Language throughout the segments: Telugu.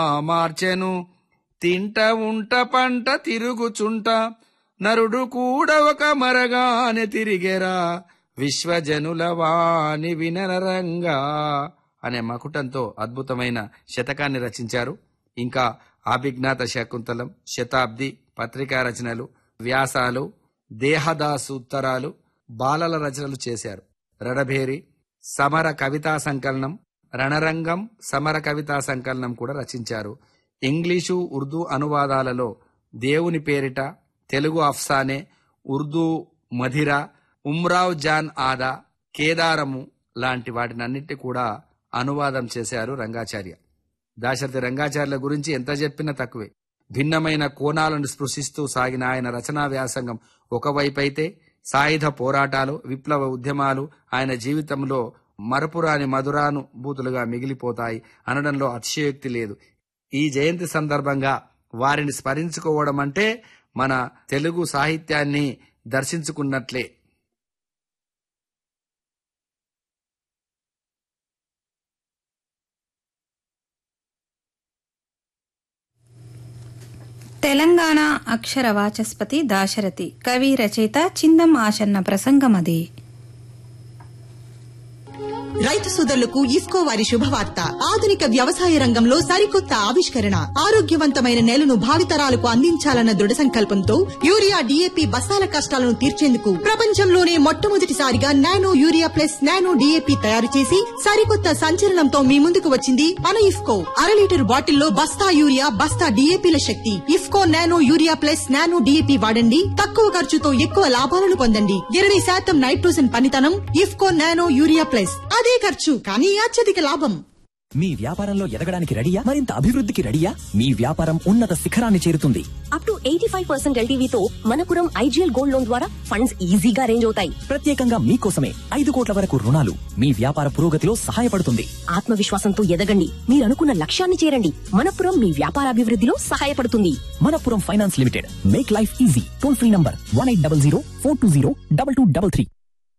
మార్చెను తింట ఉంట పంట తిరుగుచుంట నరుడు కూడా ఒక మరగానే తిరిగెరా విశ్వజనుల వాణి వినరంగా అనే మకుటంతో అద్భుతమైన శతకాన్ని రచించారు ఇంకా అభిజ్ఞాత శకుంతలం శతాబ్ది పత్రికా రచనలు వ్యాసాలు దేహదాసూత్తరాలు బాలల రచనలు చేశారు రడభేరి సమర కవితా సంకలనం రణరంగం సమర కవితా సంకలనం కూడా రచించారు ఇంగ్లీషు ఉర్దూ అనువాదాలలో దేవుని పేరిట తెలుగు అఫ్సానే ఉర్దూ మధిర ఉమ్రావ్ జాన్ ఆదా కేదారము లాంటి వాటినన్నిటి కూడా అనువాదం చేశారు రంగాచార్య దాశరథి రంగాచార్యుల గురించి ఎంత చెప్పినా తక్కువే భిన్నమైన కోణాలను స్పృశిస్తూ సాగిన ఆయన రచనా వ్యాసంగం ఒకవైపైతే సాయుధ పోరాటాలు విప్లవ ఉద్యమాలు ఆయన జీవితంలో మరపురాని మధురాను బూతులుగా మిగిలిపోతాయి అనడంలో అతిశయోక్తి లేదు ఈ జయంతి సందర్భంగా వారిని స్మరించుకోవడం అంటే మన తెలుగు సాహిత్యాన్ని దర్శించుకున్నట్లే తెలంగాణ అక్షర వాచస్పతి దాశరథి కవి రచయిత చిందం ఆశన్న ప్రసంగమది రైతు సోదరులకు ఇఫ్కో వారి శుభవార్త ఆధునిక వ్యవసాయ రంగంలో సరికొత్త ఆవిష్కరణ ఆరోగ్యవంతమైన నేలను భావితరాలకు అందించాలన్న దృఢ సంకల్పంతో యూరియా డిఏపి బస్తాల కష్టాలను తీర్చేందుకు ప్రపంచంలోనే మొట్టమొదటిసారిగా nano urea plus nano DAP తయారు చేసి సరికొత్త సంచలనంతో మీ ముందుకు వచ్చింది మన ఇఫ్కో అర లీటర్ బాటిల్లో బస్తా యూరియా బస్తా డిఏపిల శక్తి IFFCO nano urea plus nano DAP వాడండి తక్కువ ఖర్చుతో ఎక్కువ లాభాలను పొందండి ఇరవై శాతం నైట్రోజన్ పనితనం ఇఫ్కో నానో యూరియా ప్లస్ అదే ఖర్చు కానీ అత్యధిక లాభం మీ వ్యాపారంలో ఎదగడానికి రెడీయా మరింత అభివృద్ధికి రెడీయా మీ వ్యాపారం ఉన్నత శిఖరాన్ని చేరుతుంది up to eighty five percent ఎల్టీవీతో మనపురం ఐజీఎల్ గోల్డ్ లోన్ ద్వారా ఫండ్స్ ఈజీగా అరేంజ్ అవుతాయి ప్రత్యేకంగా మీకోసమే ఐదు కోట్ల వరకు రుణాలు మీ వ్యాపార పురోగతిలో సహాయపడుతుంది ఆత్మవిశ్వాసంతో ఎదగండి మీరు అనుకున్న లక్ష్యాన్ని చేరండి మనపురం మీ వ్యాపారాభివృద్ధిలో సహాయపడుతుంది Manappuram finance limited make life easy toll free number one eight double zero four two zero double two double three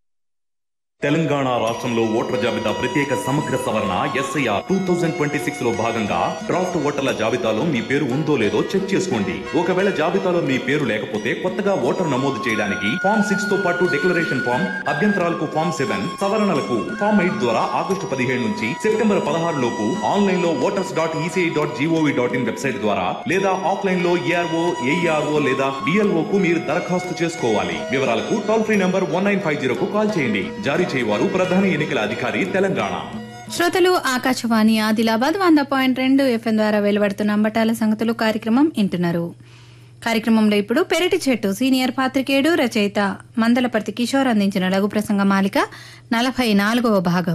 Telangana రాష్ట్రంలో ఓటర్ల జాబితా ప్రత్యేక సమగ్ర సవరణ SIR two thousand twenty six లో భాగంగా డ్రాఫ్ట్ ఓటర్ల జాబితాలో మీ పేరు ఉందో లేదో చెక్ చేసుకోండి ఒకవేళ జాబితాలో మీ పేరు లేకపోతే కొత్తగా ఓటర్ నమోదు చేయడానికి ఫామ్ సిక్స్ తో పాటు డిక్లరేషన్ ఫామ్ అభ్యంతరాలకు ఫామ్ సెవెన్ సవరణలకు ఫామ్ ఎయిట్ ద్వారా ఆగస్టు పదిహేడు నుంచి సెప్టెంబర్ పదహారు లోపు ఆన్లైన్ లో voters dot ECI dot GOV dot in website ద్వారా లేదా ఆఫ్లైన్ లో ఏఆర్ఓ ఏఈఆర్ఓ లేదా బిఎల్ఓ కు మీరు దరఖాస్తు చేసుకోవాలి వివరాలకు toll free number one nine five zero కు కాల్ చేయండి జారీ చేయవారు ప్రధాన ఎన్నికల అధికారి తెలంగాణ శ్రోతలు ఆకాశవాణి ఆదిలాబాద్ వంద పాయింట్ రెండు ఎఫ్ఎం ద్వారా వెలువడుతున్న అంబటాల సంగతులు కార్యక్రమం వింటున్నారు కార్యక్రమంలో ఇప్పుడు పెరటి చెట్టు సీనియర్ పాత్రికేయుడు రచయిత మందలపర్తి కిషోర్ అందించిన లఘు ప్రసంగ మాలిక నలభై నాలుగవ భాగం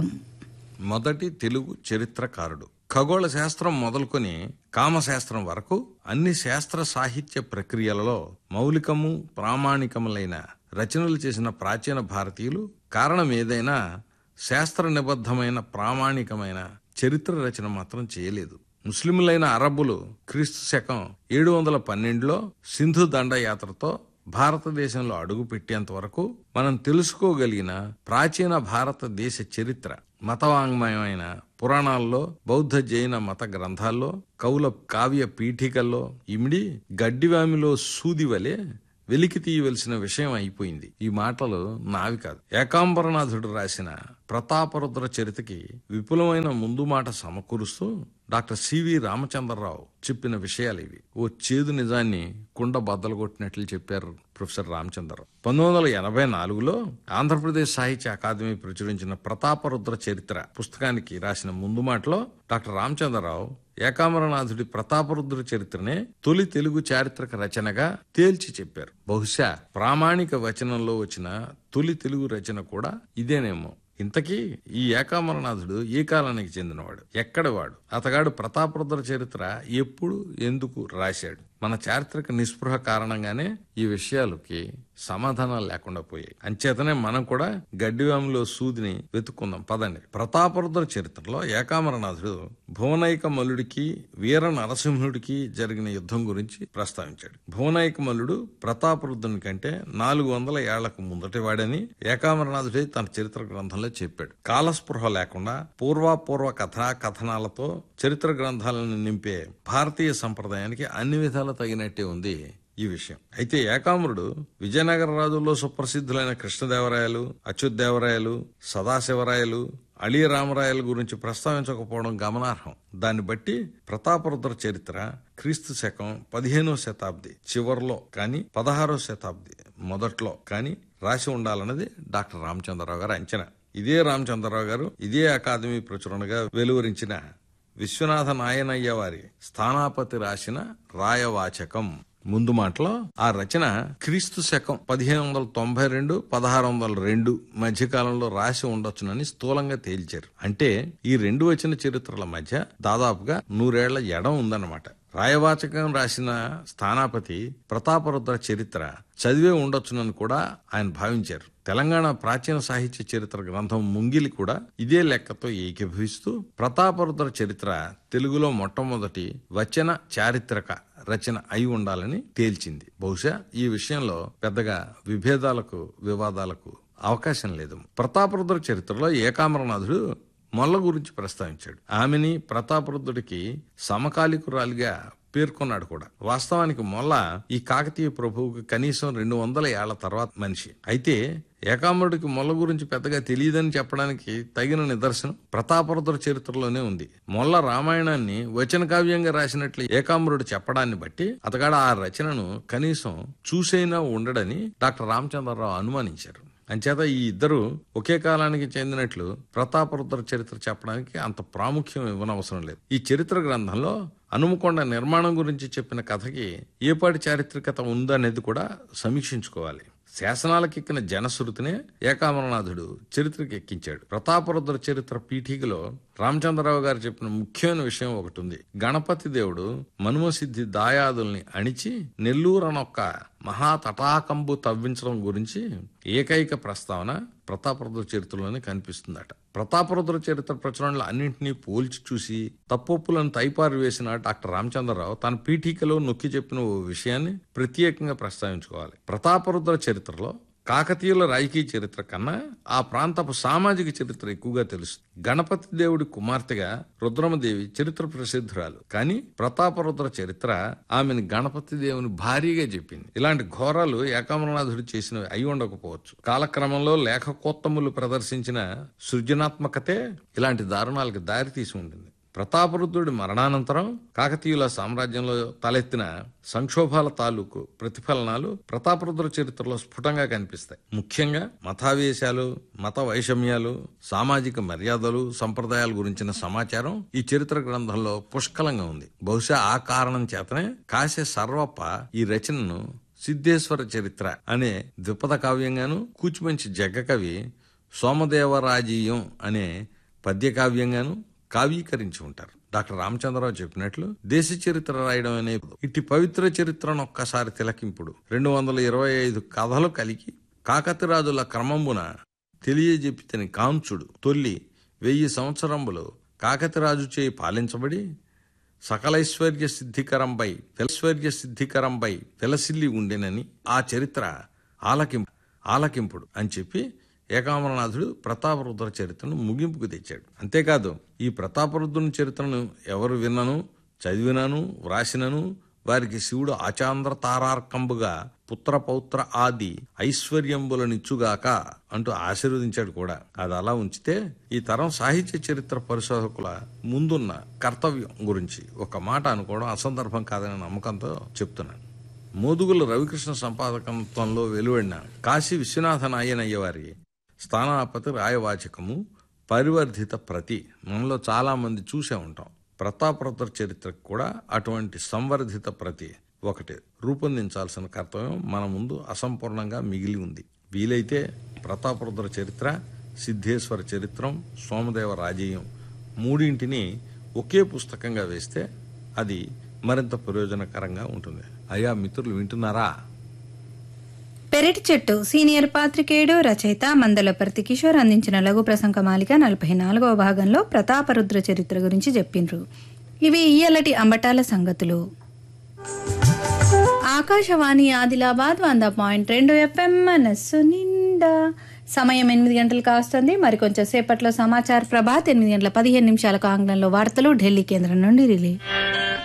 మొదటి తెలుగు చరిత్రకారుడు ఖగోళ శాస్త్రం మొదలుకొని కామశాస్త్రం వరకు అన్ని శాస్త్ర సాహిత్య ప్రక్రియలలో మౌలికము ప్రామాణికములైన రచనలు చేసిన ప్రాచీన భారతీయులు కారణం ఏదైనా శాస్త్ర నిబద్ధమైన ప్రామాణికమైన చరిత్ర రచన మాత్రం చేయలేదు ముస్లింలైన అరబ్బులు క్రీస్తు శకం ఏడు వందల పన్నెండులో సింధు దండయాత్రతో భారతదేశంలో అడుగు పెట్టేంత వరకు మనం తెలుసుకోగలిగిన ప్రాచీన భారతదేశ చరిత్ర మతవాంగ్మయమైన పురాణాల్లో బౌద్ధ జైన మత గ్రంథాల్లో కవుల కావ్య పీఠికల్లో ఇమిడి గడ్డివామిలో సూది వలె వెలికి తీయవలసిన విషయం అయిపోయింది ఈ మాటలు నావి కాదు ఏకాంబరనాథుడు రాసిన ప్రతాపరుద్ర చరితకి విపులమైన ముందు మాట సమకూరుస్తూ డాక్టర్ సివి రామచంద్రరావు చెప్పిన విషయాలు ఇవి ఓ చేదు నిజాన్ని కుండ బద్దలు కొట్టినట్లు చెప్పారు ప్రొఫెసర్ రామచంద్రరావు పంతొమ్మిది వందల ఎనభై నాలుగులో ఆంధ్రప్రదేశ్ సాహిత్య అకాదమీ ప్రచురించిన ప్రతాపరుద్ర చరిత్ర పుస్తకానికి రాసిన ముందు మాటలో డాక్టర్ రామచంద్రరావు ఏకామరనాథుడి ప్రతాపరుద్ర చరిత్రనే తొలి తెలుగు చారిత్రక రచనగా తేల్చి చెప్పారు బహుశా ప్రామాణిక వచనంలో వచ్చిన తొలి తెలుగు రచన కూడా ఇదేనేమో ఇంతకీ ఈ ఏకామరనాథుడు ఏ కాలానికి చెందినవాడు ఎక్కడవాడు అతగాడు ప్రతాపరుద్ర చరిత్ర ఎప్పుడు ఎందుకు రాశాడు మన చారిత్రక నిస్పృహ కారణంగానే ఈ విషయాలకి సమాధానాలు లేకుండా పోయాయి అంచేతనే మనం కూడా గడ్డివాములో సూదిని వెతుక్కుందాం పదండి ప్రతాపరుద్ర చరిత్రలో ఏకామరనాథుడు భువనైక మల్లుడికి వీర నరసింహుడికి జరిగిన యుద్ధం గురించి ప్రస్తావించాడు భువనైక మల్లుడు ప్రతాపరుద్రుని కంటే నాలుగు వందల ఏళ్లకు ముందటి వాడని ఏకామరనాథుడే తన చరిత్ర గ్రంథంలో చెప్పాడు కాలస్పృహ లేకుండా పూర్వాపూర్వ కథా కథనాలతో చరిత్ర గ్రంథాలను నింపే భారతీయ సంప్రదాయానికి అన్ని విధాలా తగినట్టే ఉంది ఈ విషయం అయితే ఏకామ్రుడు విజయనగర రాజుల్లో సుప్రసిద్ధులైన కృష్ణదేవరాయలు అచ్యుతదేవరాయలు సదాశివరాయలు అళీ రామరాయల గురించి ప్రస్తావించకపోవడం గమనార్హం దాన్ని బట్టి ప్రతాపరుద్ర చరిత్ర క్రీస్తు శకం పదిహేనో శతాబ్ది చివర్లో కానీ పదహారో శతాబ్ది మొదట్లో కానీ రాసి ఉండాలన్నది డాక్టర్ రామచంద్రరావు గారు అంచనా ఇదే రామచంద్రరావు గారు ఇదే అకాదమీ ప్రచురణగా వెలువరించిన విశ్వనాథ నాయనయ్య వారి స్థానాపతి రాసిన రాయవాచకం ముందు మాటలో ఆ రచన క్రీస్తు శకం పదిహేను వందల తొంభై రెండు పదహారు వందల రెండు మధ్యకాలంలో రాసి ఉండొచ్చునని స్థూలంగా తేల్చారు అంటే ఈ రెండు వచ్చిన చరిత్రల మధ్య దాదాపుగా నూరేళ్ల ఎడం ఉందన్నమాట రాయవాచకం రాసిన స్థానాపతి ప్రతాపరుద్ర చరిత్ర చదివే ఉండొచ్చునని కూడా ఆయన భావించారు తెలంగాణ ప్రాచీన సాహిత్య చరిత్ర గ్రంథం ముంగిలి కూడా ఇదే లెక్కతో ఏకీభవిస్తూ ప్రతాపరుద్ర చరిత్ర తెలుగులో మొట్టమొదటి వచన చారిత్రక రచన అయి ఉండాలని తేల్చింది బహుశా ఈ విషయంలో పెద్దగా విభేదాలకు వివాదాలకు అవకాశం లేదు ప్రతాపరుద్ర చరిత్రలో ఏకామరనాథుడు మొల్ల గురించి ప్రస్తావించాడు ఆమెని ప్రతాపరుద్రుడికి సమకాలికురాలిగా పేర్కొన్నాడు కూడా వాస్తవానికి మొల్ల ఈ కాకతీయ ప్రభువుకి కనీసం రెండు వందల ఏళ్ల తర్వాత మనిషి అయితే ఏకాంబరుడికి మొల్ల గురించి పెద్దగా తెలియదని చెప్పడానికి తగిన నిదర్శనం ప్రతాపరుద్ర చరిత్రలోనే ఉంది మొల్ల రామాయణాన్ని వచన కావ్యంగా రాసినట్లు ఏకాంబరుడు చెప్పడాన్ని బట్టి అతగాడ ఆ రచనను కనీసం చూసైనా ఉండడని డాక్టర్ రామచంద్రరావు అనుమానించారు అంచేత ఈ ఇద్దరు ఒకే కాలానికి చెందినట్లు ప్రతాపరుద్ర చరిత్ర చెప్పడానికి అంత ప్రాముఖ్యం ఇవ్వనవసరం లేదు ఈ చరిత్ర గ్రంథంలో అనుమకొండ నిర్మాణం గురించి చెప్పిన కథకి ఏపాటి చారిత్రకత ఉందనేది కూడా సమీక్షించుకోవాలి శాసనాలకెక్కిన జనశ్రుతినే ఏకామరనాథుడు చరిత్రకి ఎక్కించాడు ప్రతాపరుద్ర చరిత్ర పీఠికలో రామచంద్రరావు గారు చెప్పిన ముఖ్యమైన విషయం ఒకటి ఉంది గణపతి దేవుడు మనుమసిద్ధి దాయాదుల్ని అణిచి నెల్లూరనొక్క మహా తటాకంబు తవ్వించడం గురించి ఏకైక ప్రస్తావన ప్రతాపరుద్ర చరిత్రలోనే కనిపిస్తుందట ప్రతాపరుద్ర చరిత్ర ప్రచురణలు అన్నింటినీ పోల్చి చూసి తప్పొప్పులను తైపారు వేసిన డాక్టర్ రామచంద్రరావు తన పీఠికలో నొక్కి చెప్పిన ఓ విషయాన్ని ప్రత్యేకంగా ప్రస్తావించుకోవాలి ప్రతాపరుద్ర చరిత్రలో కాకతీయుల రాజకీయ చరిత్ర కన్నా ఆ ప్రాంతపు సామాజిక చరిత్ర ఎక్కువగా తెలుసు గణపతి దేవుడి కుమార్తెగా రుద్రమదేవి చరిత్ర ప్రసిద్ధురాలు కానీ ప్రతాపరుద్ర చరిత్ర ఆమెను గణపతి దేవుని భారీగా చెప్పింది ఇలాంటి ఘోరాలు ఏకామరనాథుడు చేసినవి అయి ఉండకపోవచ్చు కాలక్రమంలో లేఖకోత్తములు ప్రదర్శించిన సృజనాత్మకతే ఇలాంటి దారుణాలకు దారి తీసి ఉంటుంది ప్రతాపరుద్రుడి మరణానంతరం కాకతీయుల సామ్రాజ్యంలో తలెత్తిన సంక్షోభాల తాలూకు ప్రతిఫలనాలు ప్రతాపరుద్ర చరిత్రలో స్ఫుటంగా కనిపిస్తాయి ముఖ్యంగా మతావేశాలు మత వైషమ్యాలు సామాజిక మర్యాదలు సంప్రదాయాల గురించిన సమాచారం ఈ చరిత్ర గ్రంథంలో పుష్కలంగా ఉంది బహుశా ఆ కారణం చేతనే కాశే సర్వప్ప ఈ రచనను సిద్ధేశ్వర చరిత్ర అనే ద్విపద కావ్యంగాను కూచిమంచి జగ్గకవి సోమదేవరాజీయం అనే పద్య కావ్యంగాను కావ్యీకరించి ఉంటారు డాక్టర్ రామచంద్రరావు చెప్పినట్లు దేశ చరిత్ర రాయడం అనే ఇట్టి పవిత్ర చరిత్రను ఒక్కసారి తిలకింపుడు రెండు వందల ఇరవై ఐదు కథలు కలిగి కాకతిరాజుల క్రమంబున తెలియజెప్పితని కాంచుడు తొల్లి వెయ్యి సంవత్సరంబులు కాకతిరాజు చేయి పాలించబడి సకలైశ్వర్య సిద్ధికరంపై ఐశ్వర్య సిద్ధికరంపై వెలసిల్లి ఉండెనని ఆ చరిత్ర ఆలకింపు ఆలకింపుడు అని చెప్పి ఏకామరనాథుడు ప్రతాపరుద్ర చరిత్రను ముగింపుకు తెచ్చాడు అంతేకాదు ఈ ప్రతాపరుద్రుని చరిత్రను ఎవరు విన్నను చదివినను వ్రాసినను వారికి శివుడు ఆచాంద్ర తారార్కంబుగా పుత్ర పౌత్ర ఆది ఐశ్వర్యంబులనిచ్చుగాక అంటూ ఆశీర్వదించాడు కూడా అది అలా ఉంచితే ఈ తరం సాహిత్య చరిత్ర పరిశోధకుల ముందున్న కర్తవ్యం గురించి ఒక మాట అనుకోవడం అసందర్భం కాదనే నమ్మకంతో చెప్తున్నాను మోదుగుల రవికృష్ణ సంపాదకత్వంలో వెలువడిన కాశీ విశ్వనాథ నాయనయ్య వారి స్థానాపతి రాయవాచకము పరివర్ధిత ప్రతి మనలో చాలా మంది చూసే ఉంటాం ప్రతాపరుద్ర చరిత్రకు కూడా అటువంటి సంవర్ధిత ప్రతి ఒకటి రూపొందించాల్సిన కర్తవ్యం మన ముందు అసంపూర్ణంగా మిగిలి ఉంది వీలైతే ప్రతాపరుద్ర చరిత్ర సిద్ధేశ్వర చరిత్రం సోమదేవ రాజీయం మూడింటిని ఒకే పుస్తకంగా వేస్తే అది మరింత ప్రయోజనకరంగా ఉంటుంది అయ్యా మిత్రులు వింటున్నారా పెరటి చెట్టు సీనియర్ పాత్రికేయుడు రచయిత మందలపర్తి కిషోర్ అందించిన లఘు ప్రసంగ మాలిక నలభై నాలుగవ భాగంలో ప్రతాపరుద్ర చరిత్ర గురించి చెప్పిండ్రు ఇవి ఇయ్యలటి అంబటాల సంగతులు ఆకాశవాణి ఆదిలాబాద్ వంద పాయింట్ రెండు ఎఫ్ఎం మనస్సు నిండా సమయం ఎనిమిది గంటలు కాస్తుంది మరికొంచెం సేపట్లో సమాచార ప్రభాత్ ఎనిమిది గంటల పదిహేను నిమిషాలకు ఆంగ్లంలో వార్తలు ఢిల్లీ కేంద్రం నుండి రిలే